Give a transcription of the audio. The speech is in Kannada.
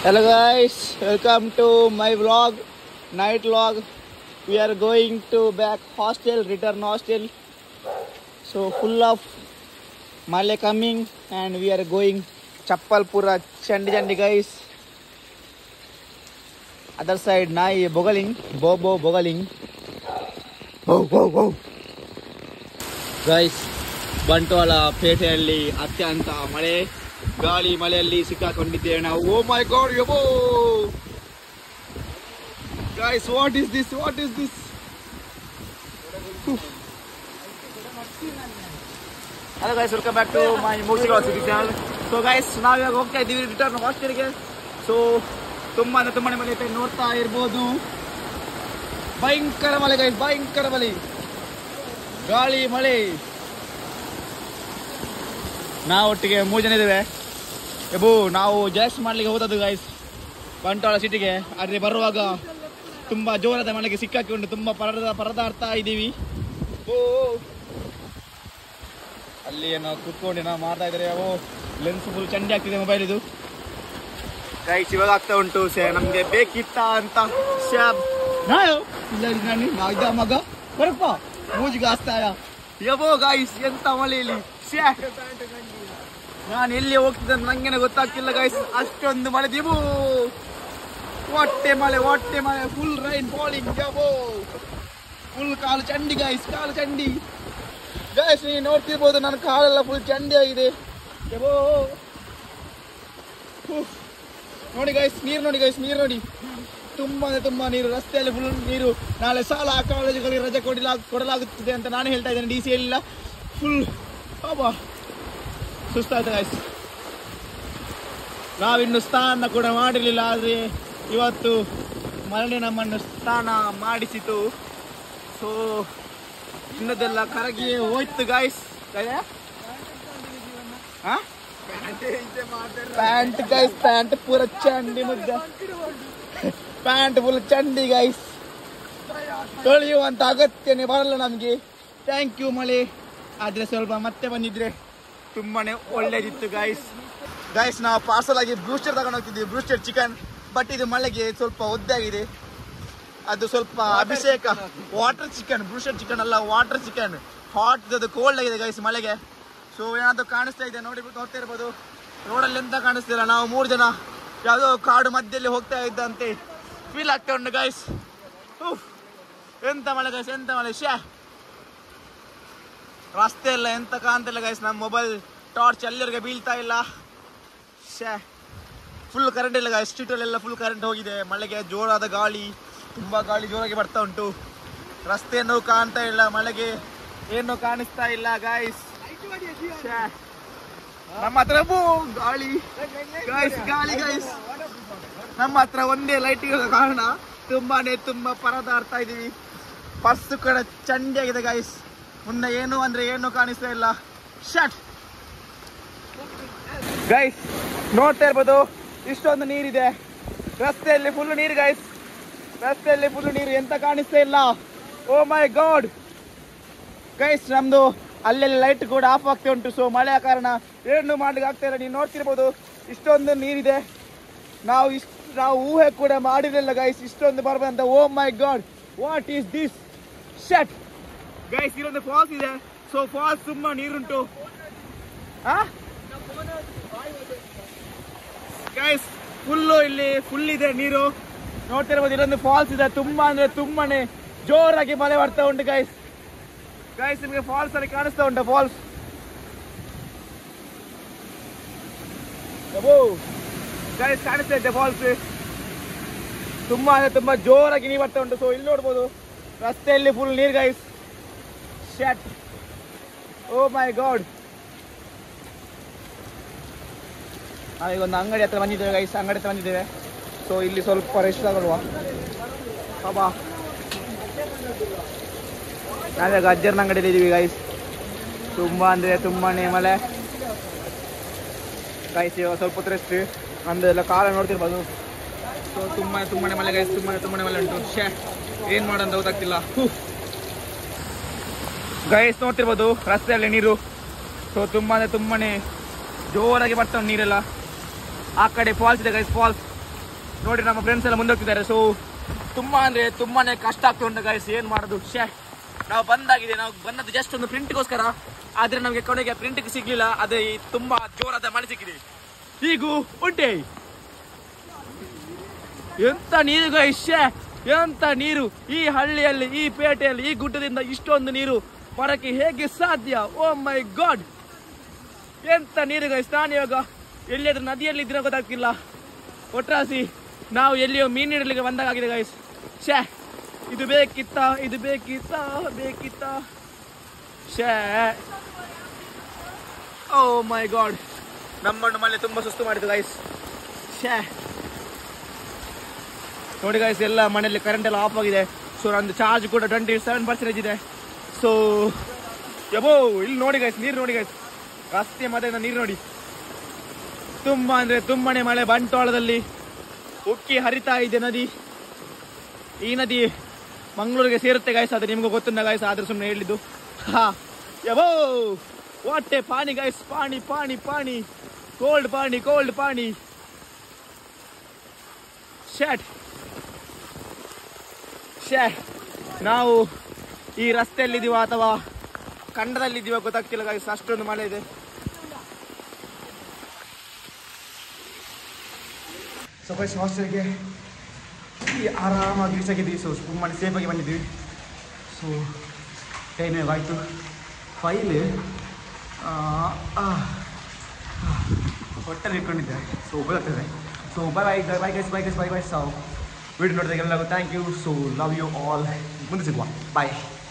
Hello guys, welcome to my vlog, night vlog. We are going to back hostel, return hostel. So full of Male coming and we are going Chappalpura, Chandi Chandi guys. Other side Nai Bogaling, Bobo Bogaling. Whoa, whoa, whoa. Guys Bantwal ಪೇಟೆಯಲ್ಲಿ ಅತ್ಯಂತ ಮಳೆ ಗಾಳಿ ಮಳೆಯಲ್ಲಿ ಸಿಕ್ಕಾಕೊಂಡಿದ್ದೇವೆ ನಾವು ಓ ಮೈ ಗಾಡ್ ಯಬೋ guys what is this what is this hello guys welcome back to my ಮೂರ್ತಿಗಳ ಸಿಟಿ ಚಾನಲ್ ಸೊ ಗೈಸ್ ನಾವು ಇವಾಗ ಹೋಗ್ತಾ ಇದ್ದೀವಿ ರಿಟರ್ನ್ ಹಾಸ್ಟೆಲ್ಗೆ ಸೊ ತುಂಬಾ ಅಂದ್ರೆ ತುಂಬಾನೇ ಮಳೆ ಇದೆ ನೋಡ್ತಾ ಇರ್ಬೋದು ಭಯಂಕರ ಮಳೆ ಗೈಸ್ ಭಯಂಕರ ಮಳೆ ಗಾಳಿ ಮಳೆ ನಾವು ಒಟ್ಟಿಗೆ ಮೂರು ಜನ ಇದ್ದೇವೆ ಎಬು ನಾವು ಜಾಸ್ತಿ ಮಾಡ್ಲಿಕ್ಕೆ ಹೋದದ್ದು ಗೈಸ್ ಬಂಟ್ವಾಳ ಸಿಟಿಗೆ ಆದರೆ ಬರುವಾಗ ತುಂಬಾ ಜೋರಾದ ಮಳೆಗೆ ಸಿಕ್ಕಾಕಿಕೊಂಡು ತುಂಬಾ ಪರದ ಪರದಾಡ್ತಾ ಇದ್ದೀವಿ ಓ ಅಲ್ಲಿ ಏನೋ ಕುತ್ಕೊಂಡು ನಾವು ಮಾಡ್ತಾ ಇದ್ದಾರೆ ಓ ಲೆನ್ಸ್ ಫುಲ್ ಚಂಡಿ ಆಗ್ತಿದೆ ಮೊಬೈಲ್ ಇದು ಗೈಸ್ ಇವಾಗ ಆಗ್ತಾ ಉಂಟು ಸೇ ನಮ್ಗೆ ಬೇಕಿತ್ತ ಅಂತ ಶ್ಯಾಬ್ ನಾನು ಇಲ್ಲ ಇಲ್ಲ ನಾನು ನಾ ಇದ್ದ ಮಗ ಬರಪ್ಪ ಮೂಜಿಗೆ ಹಾಸ್ತಾಯ ಯಬೋ ಗಾಯ್ಸ್ ಎಂತ ಮಳೆಯಲ್ಲಿ ಶ್ಯಾ ನಾನು ಎಲ್ಲಿ ಹೋಗ್ತಿದ್ದೆ ಅಂತ ನಂಗೇನೆ ಗೊತ್ತಾಗ್ತಿಲ್ಲ ಗಾಯ್ಸ್ ಅಷ್ಟೊಂದು ಮಳೆ ದಿಬು ಹೊಟ್ಟೆ ಮಳೆ ಹೊಟ್ಟೆ ಮಳೆ ಫುಲ್ ರೈನ್ ಫಾಲಿಂಗ್ ಯಬೋ ಫುಲ್ ಕಾಲು ಚಂಡಿ ಗಾಯ್ಸ್ ಕಾಲು ಚಂಡಿ ಗಾಯ್ಸ್ ನೀವು ನೋಡ್ತಿರ್ಬೋದು ನನ್ನ ಕಾಲೆಲ್ಲ ಫುಲ್ ಚಂಡಿ ಆಗಿದೆ ಯಬೋ ಉಫ್. ನೋಡಿ ಗೈಸ್ ನೀರು ನೋಡಿ ಗೈಸ್ ನೀರು ನೋಡಿ ತುಂಬಾ ಅಂದ್ರೆ ತುಂಬಾ ನೀರು ರಸ್ತೆಯಲ್ಲಿ ಫುಲ್ ನೀರು ನಾಳೆ ಸಾಲ ಕಾಲೇಜುಗಳಿಗೆ ರಜೆ ಕೊಡಲಾ ಕೊಡಲಾಗುತ್ತದೆ ಅಂತ ನಾನು ಹೇಳ್ತಾ ಇದ್ದೇನೆ ಡಿ ಸಿ ಎಲ್ಲ ಫುಲ್ ಬಾಬಾ ಸುಸ್ತಾಯ್ತು ಗೈಸ್ ನಾವಿನ್ನು ಸ್ನಾನ ಕೂಡ ಮಾಡಿರಲಿಲ್ಲ ಆದರೆ ಇವತ್ತು ಮರಳಿ ನಮ್ಮನ್ನು ಸ್ನಾನ ಮಾಡಿಸಿತು ಸೊ ಇನ್ನದೆಲ್ಲ ಕರಗಿ ಹೋಯ್ತು ಗಾಯ್ಸ್ ಪ್ಯಾಂಟ್ ಗೈಸ್ ಪ್ಯಾಂಟ್ ಪೂರ ಚಂಡಿ ಮುದ್ದ ಪ್ಯಾಂಟ್ ಫುಲ್ ಚಂಡಿ ಗೈಸ್ ತೊಳೆಯುವಂತ ಅಗತ್ಯನೇ ಬರಲ್ಲ ನಮಗೆ ಥ್ಯಾಂಕ್ ಯು ಮಳೆ ಆದ್ರೆ ಸ್ವಲ್ಪ ಮತ್ತೆ ಬಂದಿದ್ರೆ ತುಂಬಾನೇ ಒಳ್ಳೇದಿತ್ತು ಗೈಸ್ ಗೈಸ್ ನಾವು ಪಾರ್ಸಲ್ ಆಗಿ ಬ್ರೂಸ್ಟರ್ ತಗೊಂಡು ಹೋಗ್ತಿದ್ವಿ ಬ್ರೂಸ್ಟರ್ ಚಿಕನ್ ಬಟ್ ಇದು ಮಳೆಗೆ ಸ್ವಲ್ಪ ಒದ್ದಾಗಿದೆ ಅದು ಸ್ವಲ್ಪ ಅಭಿಷೇಕ ವಾಟರ್ ಚಿಕನ್ ಬ್ರೂಸ್ಟರ್ ಚಿಕನ್ ಅಲ್ಲ ವಾಟರ್ ಚಿಕನ್ ಹಾಟ್ ಅದು ಕೋಲ್ಡ್ ಆಗಿದೆ ಗೈಸ್ ಮಳೆಗೆ ಸೊ ಏನಾದ್ರು ಕಾಣಿಸ್ತಾ ಇದೆ ನೋಡಿ ನೋಡ್ತಾ ಇರ್ಬೋದು ರೋಡಲ್ಲಿ ಎಂತ ಕಾಣಿಸ್ತಿಲ್ಲ ನಾವು ಮೂರು ಜನ ಯಾವುದೋ ಕಾಡು ಮಧ್ಯದಲ್ಲಿ ಹೋಗ್ತಾ ಇದ್ದಂತೆ ಫೀಲ್ ಆಗ್ತಾ ಉಂಟು ಗೈಸ್ ಎಂತ ಮಳೆ ಗೈಸ್ ಎಂತ ಮಳೆ ಶ್ಯಾ ರಸ್ತೆ ಎಲ್ಲ ಎಂತ ಕಾಣ್ತಿಲ್ಲ ಗೈಸ್ ನಮ್ಮ ಮೊಬೈಲ್ ಟಾರ್ಚ್ ಎಲ್ಲರಿಗೆ ಬೀಳ್ತಾ ಇಲ್ಲ ಶ್ಯಾ ಫುಲ್ ಕರೆಂಟ್ ಇಲ್ಲ ಗೈಸ್ ಸ್ಟ್ರೀಟಲ್ಲೆಲ್ಲ ಫುಲ್ ಕರೆಂಟ್ ಹೋಗಿದೆ ಮಳೆಗೆ ಜೋರಾದ ಗಾಳಿ ತುಂಬಾ ಗಾಳಿ ಜೋರಾಗಿ ಬರ್ತಾ ಉಂಟು ರಸ್ತೆಯನ್ನು ಕಾಣ್ತಾ ಇಲ್ಲ ಮಳೆಗೆ ಏನು ಕಾಣಿಸ್ತಾ ಇಲ್ಲ ಗಾಯ್ಸ್ ನಮ್ಮ ಹತ್ರ ಬೂ ಗಾಳಿ ಗಾಯ್ಸ್ ಗಾಳಿ ಗಾಯ್ಸ್ ನಮ್ಮ ಹತ್ರ ಒಂದೇ ಲೈಟ್ ಇರೋ ಕಾರಣ ತುಂಬಾನೇ ತುಂಬಾ ಪರದಾಡ್ತಾ ಇದೀವಿ ಪರ್ಸ್ ಕೂಡ ಚಂಡಿ ಆಗಿದೆ ಗಾಯ್ಸ್ ಮುಂದೆ ಏನು ಅಂದ್ರೆ ಏನು ಕಾಣಿಸ್ತಾ ಇಲ್ಲ ಶಟ್ ಗೈಸ್ ನೋಡ್ತಾ ಇರ್ಬೋದು ಇಷ್ಟೊಂದು ನೀರಿದೆ ರಸ್ತೆಯಲ್ಲಿ ಫುಲ್ ನೀರು ಗೈಸ್ ರಸ್ತೆಯಲ್ಲಿ ಫುಲ್ ನೀರು ಎಂತ ಕಾಣಿಸ್ತಾ ಇಲ್ಲ ಓ ಮೈ ಗಾಡ್ ಗೈಸ್ ನಮ್ದು ಅಲ್ಲೆಲ್ಲಿ ಲೈಟ್ ಕೂಡ ಆಫ್ ಆಗ್ತಾ ಉಂಟು ಸೊ ಮಳೆಯ ಕಾರಣ ಏನು ಮಾಡ್ಲಿಕ್ಕೆ ಆಗ್ತಾ ಇಲ್ಲ ನೀವು ನೋಡ್ತಿರ್ಬೋದು ಇಷ್ಟೊಂದು ನೀರಿದೆ ನಾವು ಇಷ್ಟ ನಾವು ಊಹೆ ಕೂಡ ಮಾಡಿರಲಿಲ್ಲ ಗೈಸ್ ಇಷ್ಟೊಂದು ಬರ್ಬಂತ oh my god what is this shit guys ಇಲ್ಲೊಂದು ಫಾಲ್ಸ್ ಇದೆ ಸೊ ಫಾಲ್ಸ್ ತುಂಬಾ ನೀರುಂಟು ಗೈಸ್ ಫುಲ್ಲು ಇಲ್ಲಿ ಫುಲ್ ಇದೆ ನೀರು ನೋಡ್ತಿರ್ಬೋದು ಇಲ್ಲೊಂದು ಫಾಲ್ಸ್ ಇದೆ ತುಂಬಾ ಅಂದ್ರೆ ತುಂಬಾನೇ ಜೋರಾಗಿ ಮಳೆ ಬರ್ತಾ ಉಂಟು ಗೈಸ್ ಗೈಸ್ ನಿಮಗೆ ಫಾಲ್ಸ್ ಅಲ್ಲಿ ಕಾಣಿಸ್ತಾ ಉಂಟು ಫಾಲ್ಸ್ ಗೈಸ್ ಕಾಣಿಸ್ತಾ ಇದೆ ಫಾಲ್ಸ್ ತುಂಬಾ ಅಂದ್ರೆ ತುಂಬಾ ಜೋರಾಗಿ ನೀರು ಬರ್ತಾ ಉಂಟು ಸೊ ಇಲ್ಲಿ ನೋಡ್ಬೋದು ರಸ್ತೆಯಲ್ಲಿ ಫುಲ್ ನೀರು guys shit oh my god ನಾವೀಗ ಒಂದು ಅಂಗಡಿ ಹತ್ರ ಬಂದಿದ್ದೇವೆ ಗೈಸ್ ಅಂಗಡಿ ಹತ್ರ ಬಂದಿದ್ದೇವೆ ಸೊ ಇಲ್ಲಿ ಸ್ವಲ್ಪ ರೆಸ್ಟ್ ಆಗಲ್ವಾ ಬಾಬಾ ನಾವೀಗ ಅಜ್ಜರ್ನ ಅಂಗಡಿಯಲ್ಲಿ ಇದ್ದೀವಿ ಗೈಸ್ ತುಂಬಾ ಅಂದ್ರೆ ತುಂಬಾನೇ ಮಳೆ ಗೈಸ್ ಇವಾಗ ಸ್ವಲ್ಪ ಹೊತ್ತು ರೆಸ್ಟ್ ನಮ್ದು ಎಲ್ಲ ಕಾಲ ನೋಡ್ತಿರ್ಬೋದು ಸೊ ತುಂಬಾ ತುಂಬಾನೇ ಮಳೆ ಗೈಸ್ ತುಂಬಾ ತುಂಬಾನೇ ಮಳೆ ಉಂಟು ಶೇ ಏನ್ ಮಾಡೋದು ಗೊತ್ತಾಗ್ತಿಲ್ಲ ಗೈಸ್ ನೋಡ್ತಿರ್ಬೋದು ರಸ್ತೆಯಲ್ಲಿ ನೀರು ಸೊ ತುಂಬಾ ಅಂದ್ರೆ ತುಂಬಾನೇ ಜೋರಾಗಿ ಬರ್ತಾವೆ ನೀರೆಲ್ಲ ಆ ಕಡೆ ಫಾಲ್ಸ್ ಇದೆ ಗೈಸ್ ಫಾಲ್ಸ್ ನೋಡಿ ನಮ್ಮ ಫ್ರೆಂಡ್ಸ್ ಎಲ್ಲ ಮುಂದೆ ಹೋಗ್ತಿದ್ದಾರೆ ಸೊ ತುಂಬಾ ಅಂದ್ರೆ ತುಂಬಾನೇ ಕಷ್ಟ ಆಗ್ತಾ ಉಂಟು ಗೈಸ್ ಏನ್ ಮಾಡೋದು ಶೇ ನಾವು ಬಂದಾಗಿದೆ ನಾವು ಬಂದದ್ದು ಜಸ್ಟ್ ಒಂದು ಪ್ರಿಂಟ್ಗೋಸ್ಕರ ಆದ್ರೆ ನಮಗೆ ಕೊನೆಗೆ ಪ್ರಿಂಟ್ ಸಿಗ್ಲಿಲ್ಲ ಅದೇ ಈ ತುಂಬಾ ಜೋರಾದ ಮಳೆ ಸಿಕ್ಕಿದೆ ಹೀಗೂ ಉಂಟೆ ಎಂತ ನೀರು ಗೈಸ್ ಶೇ ಎಂತ ನೀರು ಈ ಹಳ್ಳಿಯಲ್ಲಿ ಈ ಪೇಟೆಯಲ್ಲಿ ಈ ಗುಡ್ಡದಿಂದ ಇಷ್ಟೊಂದು ನೀರು ಬರಕ್ಕೆ ಹೇಗೆ ಸಾಧ್ಯ ಓ ಮೈ ಗಾಡ್ ಎಂತ ನೀರು ಗೈಸ್ ನಾನು ಇವಾಗ ಎಲ್ಲಿಯಾದ್ರೂ ನದಿಯಲ್ಲಿ ಇದ್ರೆ ಗೊತ್ತಾಗ್ತಿಲ್ಲ ಒಟ್ರಾಸಿ ನಾವು ಎಲ್ಲಿಯೋ ಮೀನು ಹಿಡಲಿಕ್ಕೆ ಬಂದಾಗಿದೆ ಗೈಸ್ ಶೇ ಇದು ಬೇಕಿತ್ತ ಇದು ಬೇಕಿತ್ತ ಬೇಕಿತ್ತ ಶೇ ಓ ಮೈ ಗಾಡ್ ನಮ್ಮನ್ನು ಮನೆ ತುಂಬಾ ಸುಸ್ತು ಮಾಡಿತು ಗೈಸ್ ಶೇ ನೋಡಿ ಗೈಸ್ ಎಲ್ಲ ಮನೆಯಲ್ಲಿ ಕರೆಂಟ್ ಎಲ್ಲ ಆಫ್ ಆಗಿದೆ ಸೊ ನಂದು ಚಾರ್ಜ್ ಕೂಡ ಟ್ವೆಂಟಿ ಸೆವೆನ್ ಪರ್ಸೆಂಟೇಜ್ ಇದೆ ಸೊ ಯಬೋ ಇಲ್ಲಿ ನೋಡಿ ಗೈಸ್ ನೀರು ನೋಡಿ ಗೈಸ್ ರಸ್ತೆ ಮತ್ತೆ ನೀರು ನೋಡಿ ತುಂಬಾ ಅಂದ್ರೆ ತುಂಬಾನೇ ಮಳೆ ಬಂಟ್ವಾಳದಲ್ಲಿ ಉಕ್ಕಿ ಹರಿತಾ ಇದೆ ನದಿ ಈ ನದಿ ಮಂಗಳೂರಿಗೆ ಸೇರುತ್ತೆ ಗಾಯ್ಸ್ ಅದು ನಿಮ್ಗೆ ಗೊತ್ತಿಲ್ಲ ಗಾಯ್ಸ್ ಆದ್ರೆ ಸುಮ್ಮನೆ ಹೇಳಿದ್ದು ಹಾ ಯಬೋ ವಾಟೆ ಪಾನಿ ಗಾಯ್ಸ್ ಪಾಣಿ ಪಾಣಿ ಪಾಣಿ ಕೋಲ್ಡ್ ಪಾಣಿ ಕೋಲ್ಡ್ ಪಾಣಿ ಶಟ್ ಶೇ ನಾವು ಈ ರಸ್ತೆಯಲ್ಲಿದ್ದೀವ ಅಥವಾ ಖಂಡದಲ್ಲಿದ್ದೀವ ಗೊತ್ತಾಗ್ತಿಲ್ಲ ಗಾಯ್ಸ್ ಅಷ್ಟೊಂದು ಮಳೆ ಇದೆ ಸೊ ಗೈಸ್ ಹಾಸ್ಟೆಲ್ಗೆ ಈ ಆರಾಮಾಗಿ ರೀಚ್ ಆಗಿದ್ವಿ ಸೊ ತುಂಬಾ ಸೇಫಾಗಿ ಬಂದಿದ್ವಿ ಸೊ ಟೈಮ್ ಆಯಿತು ಫೈಲ್ ಹೊಟ್ಟೆಲ್ಲಿ ಇಟ್ಕೊಂಡಿದ್ದೆ ಸೊ ಗೊತ್ತಾಗ್ತದೆ so bye bye bye guys bye guys bye bye so video ನೋಡಿದಾಗೆಲ್ಲ thank you so love you all ಮುಂದೆ ಸಿಗುವ ಬಾಯ್